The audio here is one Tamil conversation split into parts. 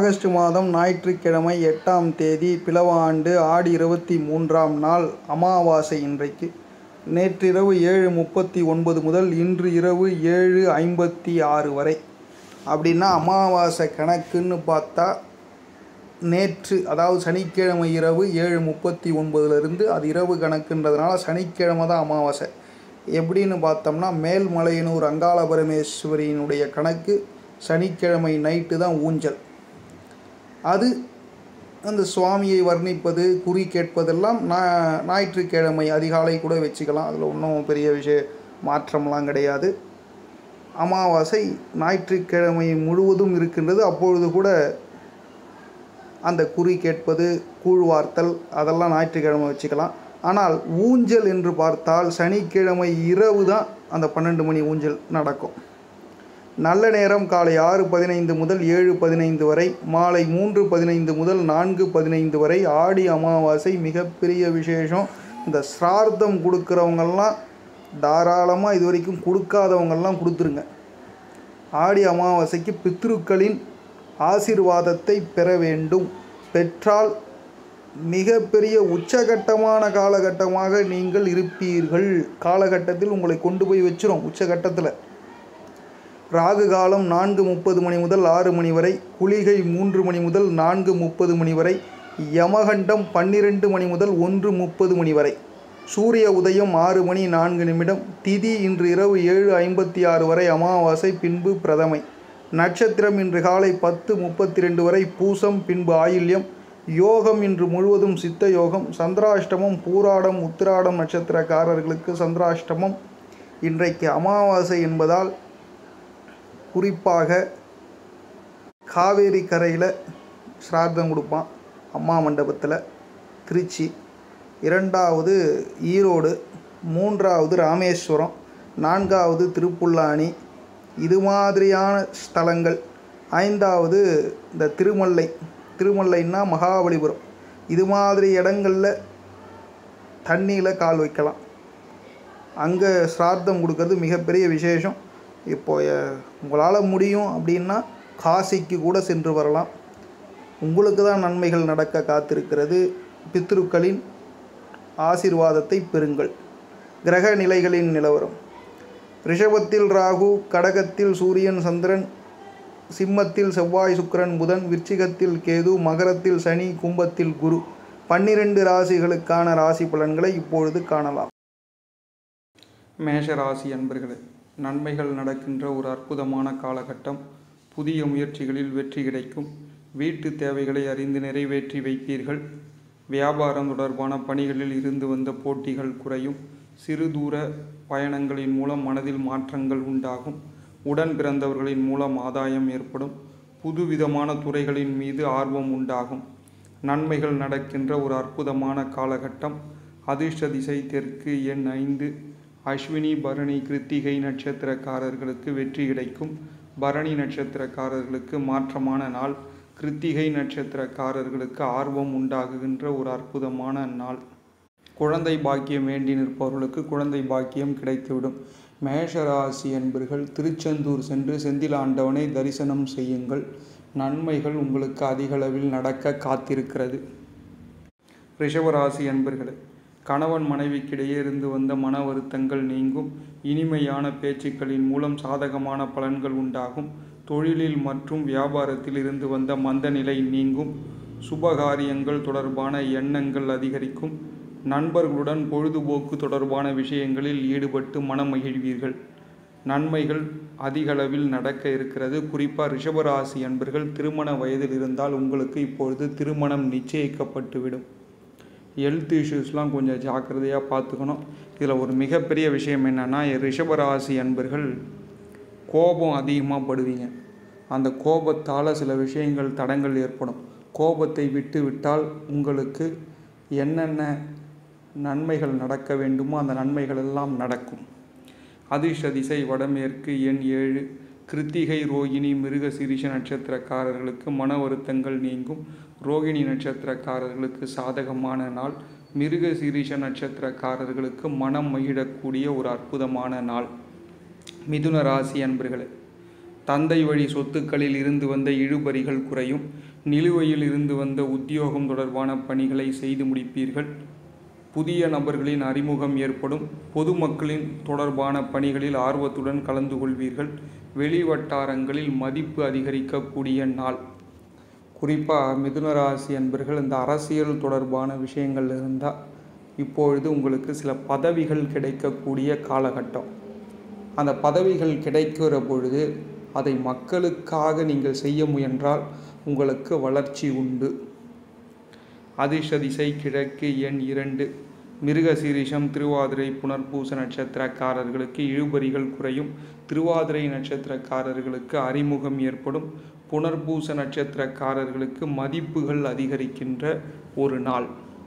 ஆகஸ்ட் மாதம் ஞாயிற்றுக்கிழமை எட்டாம் தேதி பிலவ ஆண்டு ஆடி இருபத்தி மூன்றாம் நாள் அமாவாசை இன்றைக்கு நேற்றிரவு ஏழு முப்பத்தி ஒன்பது முதல் இன்று இரவு ஏழு ஐம்பத்தி ஆறு வரை அப்படின்னா அமாவாசை கணக்குன்னு பார்த்தா நேற்று அதாவது சனிக்கிழமை இரவு ஏழு முப்பத்தி ஒன்பதுலேருந்து அது இரவு கணக்குன்றதுனால சனிக்கிழமை தான் அமாவாசை எப்படின்னு பார்த்தோம்னா மேல்மலையனூர் அங்காள பரமேஸ்வரியினுடைய கணக்கு சனிக்கிழமை நைட்டு தான் ஊஞ்சல் அது அந்த சுவாமியை வர்ணிப்பது குறி கேட்பதெல்லாம் நா ஞாயிற்றுக்கிழமை அதிகாலை கூட வச்சுக்கலாம் அதில் ஒன்றும் பெரிய விஷய மாற்றம்லாம் கிடையாது அமாவாசை ஞாயிற்றுக்கிழமை முழுவதும் இருக்கின்றது அப்பொழுது கூட அந்த குறி கேட்பது கூழ்வார்த்தல் அதெல்லாம் ஞாயிற்றுக்கிழமை வச்சுக்கலாம் ஆனால் ஊஞ்சல் என்று பார்த்தால் சனிக்கிழமை இரவு தான் அந்த பன்னெண்டு மணி ஊஞ்சல் நடக்கும் நல்ல நேரம் காலை ஆறு பதினைந்து முதல் ஏழு பதினைந்து வரை மாலை மூன்று பதினைந்து முதல் நான்கு பதினைந்து வரை ஆடி அமாவாசை மிகப்பெரிய விசேஷம் இந்த சிரார்த்தம் கொடுக்குறவங்கெல்லாம் தாராளமாக இது வரைக்கும் கொடுக்காதவங்கெல்லாம் கொடுத்துருங்க ஆடி அமாவாசைக்கு பித்ருக்களின் ஆசீர்வாதத்தை பெற வேண்டும் பெற்றால் மிகப்பெரிய உச்சகட்டமான காலகட்டமாக நீங்கள் இருப்பீர்கள் காலகட்டத்தில் உங்களை கொண்டு போய் வச்சிரும் உச்சகட்டத்தில் ராகு காலம் நான்கு முப்பது மணி முதல் ஆறு மணி வரை குளிகை மூன்று மணி முதல் நான்கு முப்பது மணி வரை யமகண்டம் பன்னிரெண்டு மணி முதல் ஒன்று முப்பது மணி வரை சூரிய உதயம் ஆறு மணி நான்கு நிமிடம் திதி இன்று இரவு ஏழு ஐம்பத்தி ஆறு வரை அமாவாசை பின்பு பிரதமை நட்சத்திரம் இன்று காலை பத்து முப்பத்தி ரெண்டு வரை பூசம் பின்பு ஆயில்யம் யோகம் இன்று முழுவதும் சித்த யோகம் சந்திராஷ்டமம் பூராடம் உத்திராடம் நட்சத்திரக்காரர்களுக்கு சந்திராஷ்டமம் இன்றைக்கு அமாவாசை என்பதால் குறிப்பாக காவேரி கரையில் ஸ்ரார்த்தம் கொடுப்பான் அம்மா மண்டபத்தில் திருச்சி இரண்டாவது ஈரோடு மூன்றாவது ராமேஸ்வரம் நான்காவது திருப்புல்லானி இது மாதிரியான ஸ்தலங்கள் ஐந்தாவது இந்த திருமல்லை திருமல்லைன்னா மகாபலிபுரம் இது மாதிரி இடங்களில் தண்ணியில் கால் வைக்கலாம் அங்கே ஸ்ரார்த்தம் கொடுக்கறது மிகப்பெரிய விசேஷம் இப்போ உங்களால் முடியும் அப்படின்னா காசிக்கு கூட சென்று வரலாம் உங்களுக்கு தான் நன்மைகள் நடக்க காத்திருக்கிறது பித்ருக்களின் ஆசீர்வாதத்தை பெறுங்கள் கிரக நிலைகளின் நிலவரம் ரிஷபத்தில் ராகு கடகத்தில் சூரியன் சந்திரன் சிம்மத்தில் செவ்வாய் சுக்கிரன் புதன் விருச்சிகத்தில் கேது மகரத்தில் சனி கும்பத்தில் குரு பன்னிரண்டு ராசிகளுக்கான ராசி பலன்களை இப்பொழுது காணலாம் மேஷ ராசி அன்பர்களே நன்மைகள் நடக்கின்ற ஒரு அற்புதமான காலகட்டம் புதிய முயற்சிகளில் வெற்றி கிடைக்கும் வீட்டு தேவைகளை அறிந்து நிறைவேற்றி வைப்பீர்கள் வியாபாரம் தொடர்பான பணிகளில் இருந்து வந்த போட்டிகள் குறையும் சிறு தூர பயணங்களின் மூலம் மனதில் மாற்றங்கள் உண்டாகும் உடன் பிறந்தவர்களின் மூலம் ஆதாயம் ஏற்படும் புதுவிதமான துறைகளின் மீது ஆர்வம் உண்டாகும் நன்மைகள் நடக்கின்ற ஒரு அற்புதமான காலகட்டம் அதிர்ஷ்ட திசை தெற்கு எண் ஐந்து அஸ்வினி பரணி கிருத்திகை நட்சத்திரக்காரர்களுக்கு வெற்றி கிடைக்கும் பரணி நட்சத்திரக்காரர்களுக்கு மாற்றமான நாள் கிருத்திகை நட்சத்திரக்காரர்களுக்கு ஆர்வம் உண்டாகுகின்ற ஒரு அற்புதமான நாள் குழந்தை பாக்கியம் வேண்டி நிற்பவர்களுக்கு குழந்தை பாக்கியம் கிடைத்துவிடும் மேஷராசி என்பர்கள் திருச்செந்தூர் சென்று செந்தில் ஆண்டவனை தரிசனம் செய்யுங்கள் நன்மைகள் உங்களுக்கு அதிகளவில் நடக்க காத்திருக்கிறது ரிஷபராசி என்பர்களே கணவன் மனைவிக்கிடையே இருந்து வந்த மன வருத்தங்கள் நீங்கும் இனிமையான பேச்சுக்களின் மூலம் சாதகமான பலன்கள் உண்டாகும் தொழிலில் மற்றும் வியாபாரத்தில் இருந்து வந்த மந்த நிலை நீங்கும் சுபகாரியங்கள் தொடர்பான எண்ணங்கள் அதிகரிக்கும் நண்பர்களுடன் பொழுதுபோக்கு தொடர்பான விஷயங்களில் ஈடுபட்டு மனம் மகிழ்வீர்கள் நன்மைகள் அதிகளவில் நடக்க இருக்கிறது குறிப்பாக ரிஷபராசி அன்பர்கள் திருமண வயதில் இருந்தால் உங்களுக்கு இப்பொழுது திருமணம் நிச்சயிக்கப்பட்டுவிடும் ஹெல்த் இஷ்யூஸ்லாம் கொஞ்சம் ஜாக்கிரதையாக பார்த்துக்கணும் இதில் ஒரு மிகப்பெரிய விஷயம் என்னென்னா ரிஷபராசி அன்பர்கள் கோபம் அதிகமாக படுவீங்க அந்த கோபத்தால் சில விஷயங்கள் தடங்கள் ஏற்படும் கோபத்தை விட்டு விட்டால் உங்களுக்கு என்னென்ன நன்மைகள் நடக்க வேண்டுமோ அந்த நன்மைகள் எல்லாம் நடக்கும் அதிர்ஷ்ட திசை வடமேற்கு எண் ஏழு கிருத்திகை ரோகிணி மிருக சிரிஷ நட்சத்திரக்காரர்களுக்கு மன வருத்தங்கள் நீங்கும் ரோகிணி நட்சத்திரக்காரர்களுக்கு சாதகமான நாள் மிருக சிரிஷ நட்சத்திரக்காரர்களுக்கு மனம் மகிழக்கூடிய ஒரு அற்புதமான நாள் மிதுன ராசி அன்பர்களே தந்தை வழி சொத்துக்களில் இருந்து வந்த இழுபறிகள் குறையும் நிலுவையில் இருந்து வந்த உத்தியோகம் தொடர்பான பணிகளை செய்து முடிப்பீர்கள் புதிய நபர்களின் அறிமுகம் ஏற்படும் பொதுமக்களின் தொடர்பான பணிகளில் ஆர்வத்துடன் கலந்து கொள்வீர்கள் வெளி வட்டாரங்களில் மதிப்பு அதிகரிக்கக்கூடிய நாள் குறிப்பாக மிதுன ராசி அன்பர்கள் இந்த அரசியல் தொடர்பான விஷயங்கள் இருந்தால் இப்பொழுது உங்களுக்கு சில பதவிகள் கிடைக்கக்கூடிய காலகட்டம் அந்த பதவிகள் கிடைக்கிற பொழுது அதை மக்களுக்காக நீங்கள் செய்ய முயன்றால் உங்களுக்கு வளர்ச்சி உண்டு அதிர்ஷ்ட திசை கிழக்கு எண் இரண்டு மிருகசீரிஷம் திருவாதிரை புனர்பூச நட்சத்திரக்காரர்களுக்கு இழுபறிகள் குறையும் திருவாதிரை நட்சத்திரக்காரர்களுக்கு அறிமுகம் ஏற்படும் புனர்பூச நட்சத்திரக்காரர்களுக்கு மதிப்புகள் அதிகரிக்கின்ற ஒரு நாள்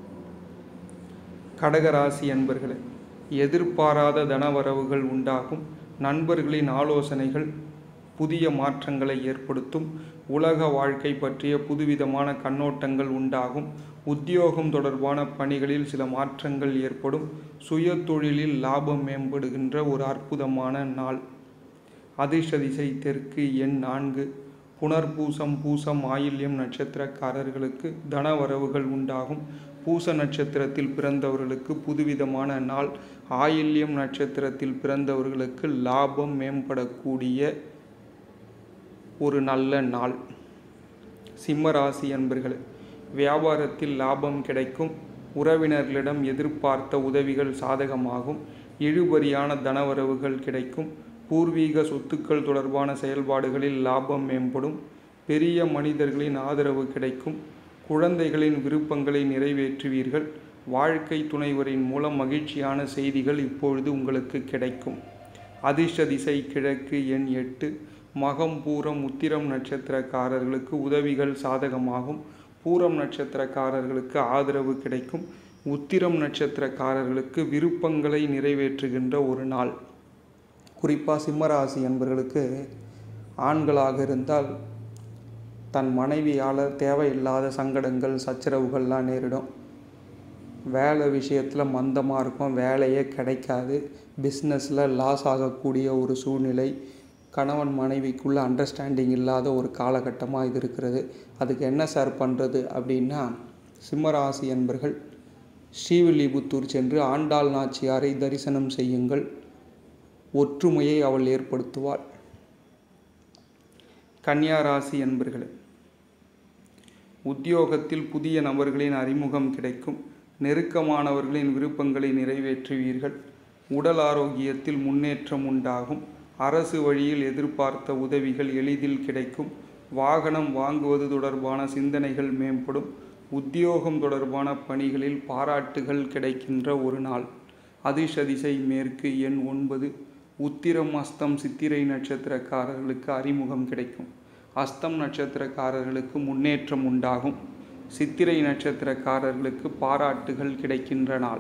கடகராசி அன்பர்களே எதிர்பாராத தனவரவுகள் உண்டாகும் நண்பர்களின் ஆலோசனைகள் புதிய மாற்றங்களை ஏற்படுத்தும் உலக வாழ்க்கை பற்றிய புதுவிதமான கண்ணோட்டங்கள் உண்டாகும் உத்தியோகம் தொடர்பான பணிகளில் சில மாற்றங்கள் ஏற்படும் சுய தொழிலில் லாபம் மேம்படுகின்ற ஒரு அற்புதமான நாள் அதிர்ஷ்ட திசை தெற்கு எண் நான்கு புனர்பூசம் பூசம் ஆயில்யம் நட்சத்திரக்காரர்களுக்கு தனவரவுகள் உண்டாகும் பூச நட்சத்திரத்தில் பிறந்தவர்களுக்கு புதுவிதமான நாள் ஆயில்யம் நட்சத்திரத்தில் பிறந்தவர்களுக்கு லாபம் மேம்படக்கூடிய ஒரு நல்ல நாள் சிம்ம ராசி அன்பர்களே வியாபாரத்தில் லாபம் கிடைக்கும் உறவினர்களிடம் எதிர்பார்த்த உதவிகள் சாதகமாகும் இழுபறியான தனவரவுகள் கிடைக்கும் பூர்வீக சொத்துக்கள் தொடர்பான செயல்பாடுகளில் லாபம் மேம்படும் பெரிய மனிதர்களின் ஆதரவு கிடைக்கும் குழந்தைகளின் விருப்பங்களை நிறைவேற்றுவீர்கள் வாழ்க்கை துணைவரின் மூலம் மகிழ்ச்சியான செய்திகள் இப்பொழுது உங்களுக்கு கிடைக்கும் அதிர்ஷ்ட திசை கிழக்கு எண் எட்டு மகம் பூரம் உத்திரம் நட்சத்திரக்காரர்களுக்கு உதவிகள் சாதகமாகும் பூரம் நட்சத்திரக்காரர்களுக்கு ஆதரவு கிடைக்கும் உத்திரம் நட்சத்திரக்காரர்களுக்கு விருப்பங்களை நிறைவேற்றுகின்ற ஒரு நாள் குறிப்பாக சிம்மராசி என்பவர்களுக்கு ஆண்களாக இருந்தால் தன் மனைவியால் தேவையில்லாத சங்கடங்கள் சச்சரவுகள்லாம் நேரிடும் வேலை விஷயத்தில் மந்தமாக இருக்கும் வேலையே கிடைக்காது பிஸ்னஸில் லாஸ் ஆகக்கூடிய ஒரு சூழ்நிலை கணவன் மனைவிக்குள்ள அண்டர்ஸ்டாண்டிங் இல்லாத ஒரு காலகட்டமாக இது இருக்கிறது அதுக்கு என்ன சார் பண்ணுறது அப்படின்னா சிம்மராசி என்பர்கள் ஸ்ரீவில்லிபுத்தூர் சென்று ஆண்டாள் நாச்சியாரை தரிசனம் செய்யுங்கள் ஒற்றுமையை அவள் ஏற்படுத்துவாள் கன்னியா ராசி என்பர்களே உத்தியோகத்தில் புதிய நபர்களின் அறிமுகம் கிடைக்கும் நெருக்கமானவர்களின் விருப்பங்களை நிறைவேற்றுவீர்கள் உடல் ஆரோக்கியத்தில் முன்னேற்றம் உண்டாகும் அரசு வழியில் எதிர்பார்த்த உதவிகள் எளிதில் கிடைக்கும் வாகனம் வாங்குவது தொடர்பான சிந்தனைகள் மேம்படும் உத்தியோகம் தொடர்பான பணிகளில் பாராட்டுகள் கிடைக்கின்ற ஒரு நாள் அதிர்ஷ்ட திசை மேற்கு எண் ஒன்பது உத்திரம் அஸ்தம் சித்திரை நட்சத்திரக்காரர்களுக்கு அறிமுகம் கிடைக்கும் அஸ்தம் நட்சத்திரக்காரர்களுக்கு முன்னேற்றம் உண்டாகும் சித்திரை நட்சத்திரக்காரர்களுக்கு பாராட்டுகள் கிடைக்கின்ற நாள்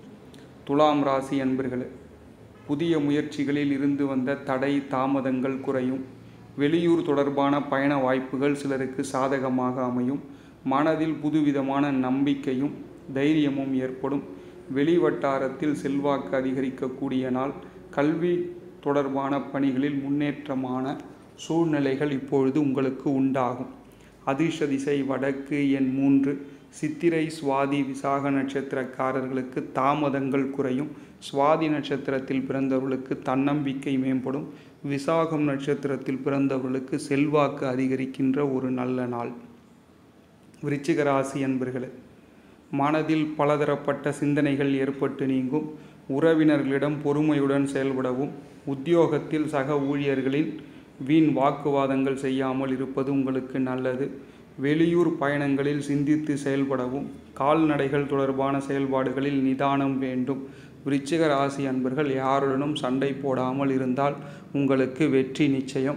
துலாம் ராசி அன்பர்களே புதிய முயற்சிகளில் இருந்து வந்த தடை தாமதங்கள் குறையும் வெளியூர் தொடர்பான பயண வாய்ப்புகள் சிலருக்கு சாதகமாக அமையும் மனதில் புதுவிதமான நம்பிக்கையும் தைரியமும் ஏற்படும் வெளிவட்டாரத்தில் செல்வாக்கு அதிகரிக்கக்கூடிய நாள் கல்வி தொடர்பான பணிகளில் முன்னேற்றமான சூழ்நிலைகள் இப்பொழுது உங்களுக்கு உண்டாகும் அதிர்ஷ்ட திசை வடக்கு எண் மூன்று சித்திரை சுவாதி விசாக நட்சத்திரக்காரர்களுக்கு தாமதங்கள் குறையும் சுவாதி நட்சத்திரத்தில் பிறந்தவர்களுக்கு தன்னம்பிக்கை மேம்படும் விசாகம் நட்சத்திரத்தில் பிறந்தவர்களுக்கு செல்வாக்கு அதிகரிக்கின்ற ஒரு நல்ல நாள் விருச்சிக ராசி அன்பர்களே மனதில் பலதரப்பட்ட சிந்தனைகள் ஏற்பட்டு நீங்கும் உறவினர்களிடம் பொறுமையுடன் செயல்படவும் உத்தியோகத்தில் சக ஊழியர்களின் வீண் வாக்குவாதங்கள் செய்யாமல் இருப்பது உங்களுக்கு நல்லது வெளியூர் பயணங்களில் சிந்தித்து செயல்படவும் கால்நடைகள் தொடர்பான செயல்பாடுகளில் நிதானம் வேண்டும் விருச்சிக ராசி அன்பர்கள் யாருடனும் சண்டை போடாமல் இருந்தால் உங்களுக்கு வெற்றி நிச்சயம்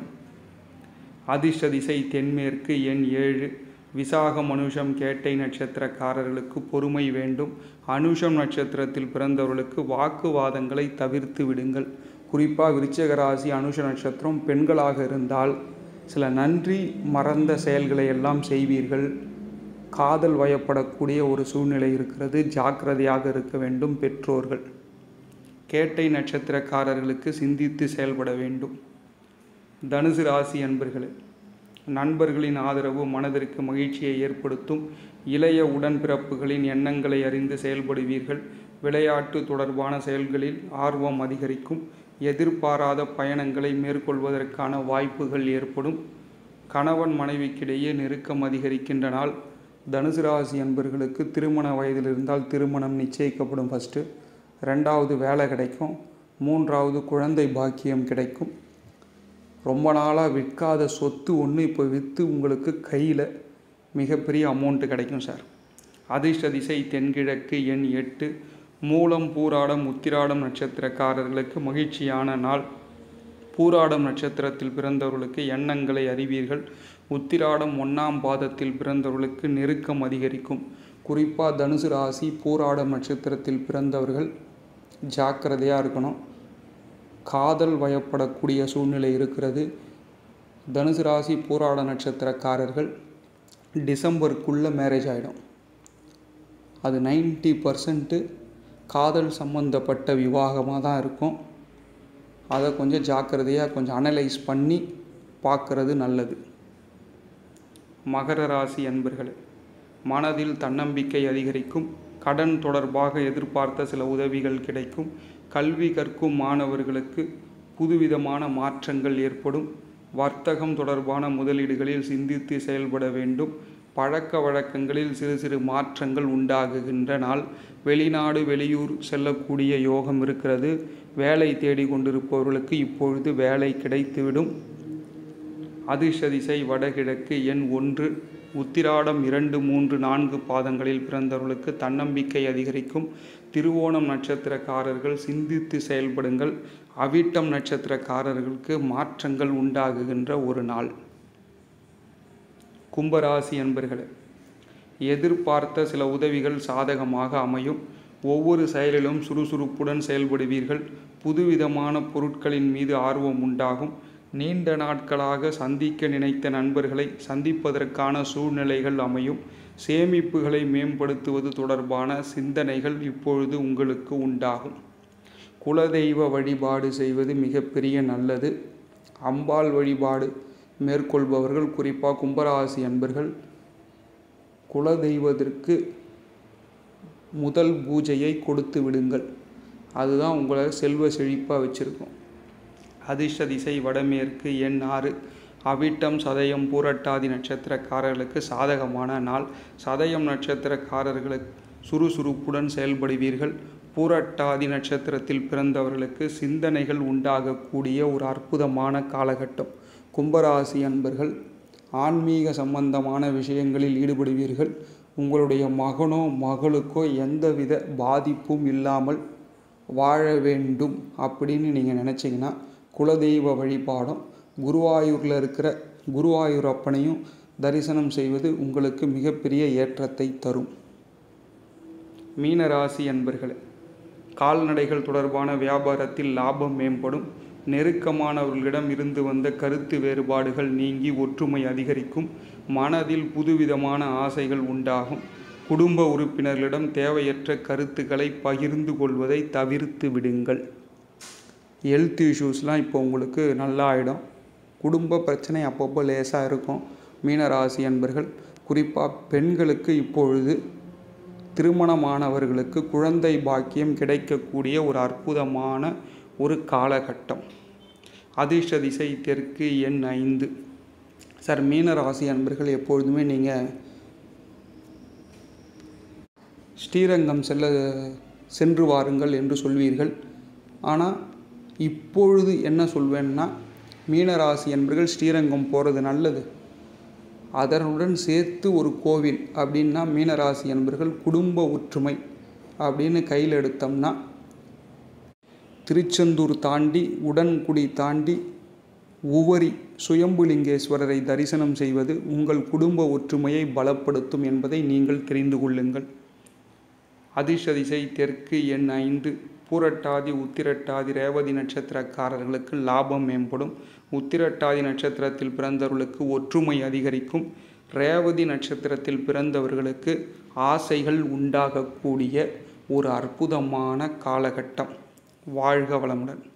அதிர்ஷ்ட திசை தென்மேற்கு எண் ஏழு விசாகம் அனுஷம் கேட்டை நட்சத்திரக்காரர்களுக்கு பொறுமை வேண்டும் அனுஷம் நட்சத்திரத்தில் பிறந்தவர்களுக்கு வாக்குவாதங்களை தவிர்த்து விடுங்கள் குறிப்பாக விருச்சிக ராசி அனுஷ நட்சத்திரம் பெண்களாக இருந்தால் சில நன்றி மறந்த செயல்களை எல்லாம் செய்வீர்கள் காதல் வயப்படக்கூடிய ஒரு சூழ்நிலை இருக்கிறது ஜாக்கிரதையாக இருக்க வேண்டும் பெற்றோர்கள் கேட்டை நட்சத்திரக்காரர்களுக்கு சிந்தித்து செயல்பட வேண்டும் தனுசு ராசி அன்பர்களே நண்பர்களின் ஆதரவு மனதிற்கு மகிழ்ச்சியை ஏற்படுத்தும் இளைய உடன்பிறப்புகளின் எண்ணங்களை அறிந்து செயல்படுவீர்கள் விளையாட்டு தொடர்பான செயல்களில் ஆர்வம் அதிகரிக்கும் எதிர்பாராத பயணங்களை மேற்கொள்வதற்கான வாய்ப்புகள் ஏற்படும் கணவன் மனைவிக்கிடையே நெருக்கம் அதிகரிக்கின்ற நாள் தனுசு ராசி அன்பர்களுக்கு திருமண வயதில் இருந்தால் திருமணம் நிச்சயிக்கப்படும் ஃபஸ்ட்டு ரெண்டாவது வேலை கிடைக்கும் மூன்றாவது குழந்தை பாக்கியம் கிடைக்கும் ரொம்ப நாளாக விற்காத சொத்து ஒன்று இப்போ விற்று உங்களுக்கு கையில் மிகப்பெரிய அமௌண்ட்டு கிடைக்கும் சார் அதிர்ஷ்ட திசை தென்கிழக்கு எண் எட்டு மூலம் பூராடம் உத்திராடம் நட்சத்திரக்காரர்களுக்கு மகிழ்ச்சியான நாள் பூராடம் நட்சத்திரத்தில் பிறந்தவர்களுக்கு எண்ணங்களை அறிவீர்கள் உத்திராடம் ஒன்றாம் பாதத்தில் பிறந்தவர்களுக்கு நெருக்கம் அதிகரிக்கும் குறிப்பாக தனுசு ராசி பூராடம் நட்சத்திரத்தில் பிறந்தவர்கள் ஜாக்கிரதையாக இருக்கணும் காதல் வயப்படக்கூடிய சூழ்நிலை இருக்கிறது தனுசு ராசி பூராட நட்சத்திரக்காரர்கள் டிசம்பருக்குள்ளே மேரேஜ் ஆகிடும் அது நைன்ட்டி பர்சன்ட்டு காதல் சம்பந்தப்பட்ட விவாகமாக தான் இருக்கும் அதை கொஞ்சம் ஜாக்கிரதையாக கொஞ்சம் அனலைஸ் பண்ணி பார்க்குறது நல்லது மகர ராசி அன்பர்களே மனதில் தன்னம்பிக்கை அதிகரிக்கும் கடன் தொடர்பாக எதிர்பார்த்த சில உதவிகள் கிடைக்கும் கல்வி கற்கும் மாணவர்களுக்கு புதுவிதமான மாற்றங்கள் ஏற்படும் வர்த்தகம் தொடர்பான முதலீடுகளில் சிந்தித்து செயல்பட வேண்டும் பழக்க வழக்கங்களில் சிறு சிறு மாற்றங்கள் உண்டாகுகின்ற நாள் வெளிநாடு வெளியூர் செல்லக்கூடிய யோகம் இருக்கிறது வேலை தேடி கொண்டிருப்பவர்களுக்கு இப்பொழுது வேலை கிடைத்துவிடும் அதிர்ஷ்ட திசை வடகிழக்கு எண் ஒன்று உத்திராடம் இரண்டு மூன்று நான்கு பாதங்களில் பிறந்தவர்களுக்கு தன்னம்பிக்கை அதிகரிக்கும் திருவோணம் நட்சத்திரக்காரர்கள் சிந்தித்து செயல்படுங்கள் அவிட்டம் நட்சத்திரக்காரர்களுக்கு மாற்றங்கள் உண்டாகுகின்ற ஒரு நாள் கும்பராசி என்பர்களே எதிர்பார்த்த சில உதவிகள் சாதகமாக அமையும் ஒவ்வொரு செயலிலும் சுறுசுறுப்புடன் செயல்படுவீர்கள் புதுவிதமான பொருட்களின் மீது ஆர்வம் உண்டாகும் நீண்ட நாட்களாக சந்திக்க நினைத்த நண்பர்களை சந்திப்பதற்கான சூழ்நிலைகள் அமையும் சேமிப்புகளை மேம்படுத்துவது தொடர்பான சிந்தனைகள் இப்பொழுது உங்களுக்கு உண்டாகும் குலதெய்வ வழிபாடு செய்வது மிகப்பெரிய நல்லது அம்பாள் வழிபாடு மேற்கொள்பவர்கள் குறிப்பாக கும்பராசி அன்பர்கள் குலதெய்வத்திற்கு முதல் பூஜையை கொடுத்து விடுங்கள் அதுதான் உங்களை செல்வ செழிப்பாக வச்சுருக்கும் அதிர்ஷ்ட திசை வடமேற்கு எண் ஆறு அவிட்டம் சதயம் பூரட்டாதி நட்சத்திரக்காரர்களுக்கு சாதகமான நாள் சதயம் நட்சத்திரக்காரர்களுக்கு சுறுசுறுப்புடன் செயல்படுவீர்கள் பூரட்டாதி நட்சத்திரத்தில் பிறந்தவர்களுக்கு சிந்தனைகள் உண்டாகக்கூடிய ஒரு அற்புதமான காலகட்டம் கும்பராசி அன்பர்கள் ஆன்மீக சம்பந்தமான விஷயங்களில் ஈடுபடுவீர்கள் உங்களுடைய மகனோ மகளுக்கோ எந்தவித பாதிப்பும் இல்லாமல் வாழ வேண்டும் அப்படின்னு நீங்கள் நினச்சிங்கன்னா குலதெய்வ வழிபாடும் குருவாயூரில் இருக்கிற குருவாயூர் அப்பனையும் தரிசனம் செய்வது உங்களுக்கு மிகப்பெரிய ஏற்றத்தை தரும் மீனராசி அன்பர்களே கால்நடைகள் தொடர்பான வியாபாரத்தில் லாபம் மேம்படும் நெருக்கமானவர்களிடம் இருந்து வந்த கருத்து வேறுபாடுகள் நீங்கி ஒற்றுமை அதிகரிக்கும் மனதில் புதுவிதமான ஆசைகள் உண்டாகும் குடும்ப உறுப்பினர்களிடம் தேவையற்ற கருத்துக்களை பகிர்ந்து கொள்வதை தவிர்த்து விடுங்கள் ஹெல்த் இஷ்யூஸ்லாம் இப்போ உங்களுக்கு நல்லா ஆகிடும் குடும்ப பிரச்சனை அப்பப்போ லேசாக இருக்கும் மீனராசி அன்பர்கள் குறிப்பாக பெண்களுக்கு இப்பொழுது திருமணமானவர்களுக்கு குழந்தை பாக்கியம் கிடைக்கக்கூடிய ஒரு அற்புதமான ஒரு காலகட்டம் அதிர்ஷ்ட திசை தெற்கு எண் ஐந்து சார் மீன ராசி அன்பர்கள் எப்பொழுதுமே நீங்கள் ஸ்ரீரங்கம் செல்ல சென்று வாருங்கள் என்று சொல்வீர்கள் ஆனால் இப்பொழுது என்ன சொல்வேன்னா மீனராசி என்பர்கள் ஸ்ரீரங்கம் போகிறது நல்லது அதனுடன் சேர்த்து ஒரு கோவில் அப்படின்னா மீனராசி என்பர்கள் குடும்ப ஒற்றுமை அப்படின்னு கையில் எடுத்தோம்னா திருச்செந்தூர் தாண்டி உடன்குடி தாண்டி உவரி சுயம்புலிங்கேஸ்வரரை தரிசனம் செய்வது உங்கள் குடும்ப ஒற்றுமையை பலப்படுத்தும் என்பதை நீங்கள் தெரிந்து கொள்ளுங்கள் அதிர்ஷ்ட திசை தெற்கு எண் ஐந்து பூரட்டாதி உத்திரட்டாதி ரேவதி நட்சத்திரக்காரர்களுக்கு லாபம் மேம்படும் உத்திரட்டாதி நட்சத்திரத்தில் பிறந்தவர்களுக்கு ஒற்றுமை அதிகரிக்கும் ரேவதி நட்சத்திரத்தில் பிறந்தவர்களுக்கு ஆசைகள் உண்டாகக்கூடிய ஒரு அற்புதமான காலகட்டம் வாழ்க வளமுடன்